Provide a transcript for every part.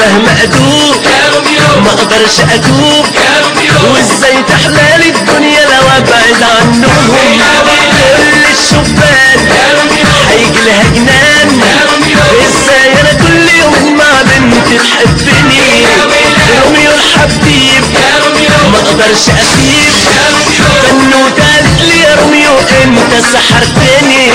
مهما ادوب ما اقدرش اتوب وازاي تحلالي الدنيا لو ابعد عنهم كل الشبان هيجي لها جنان ازاي انا كل يوم مع بنت تحبني روميو الحبيب ما اقدرش اسيب بنوتة قالت لي يا روميو انت سحرتني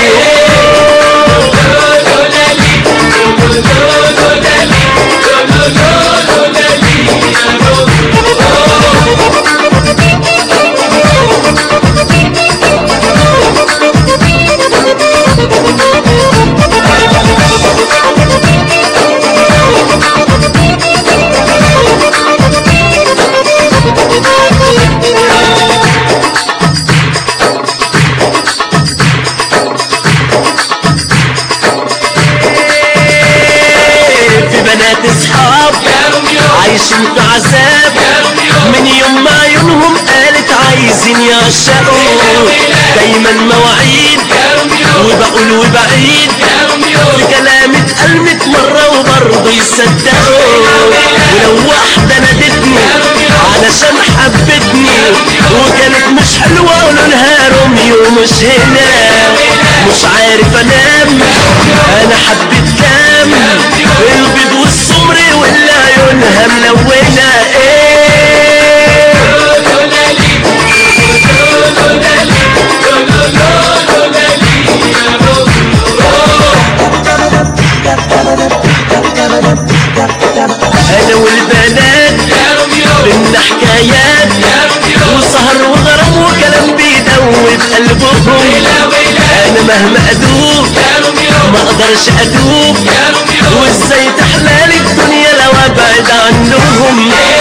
في بنات اصحاب عايشين في عذاب من يوم ما عيونهم قالت عايزين يعشقوا دايما مواعيد وبقول وبعيد في كلام اتقال ميت مرة وبرضه يصدقوا ولو واحدة نادتني علشان حبتني وكانت مش حلوة ولونها روميو مش هنا مش عارف انام انا حبيت كام البيض والسمر واللي عيونها ملونة ايه انا والبنات بينا حكايات وسهر وغرام وكلام بيدوب قلبهم انا مهما ادوب ما اقدرش ادوب وازاي تحلالي الدنيا لو ابعد عنهم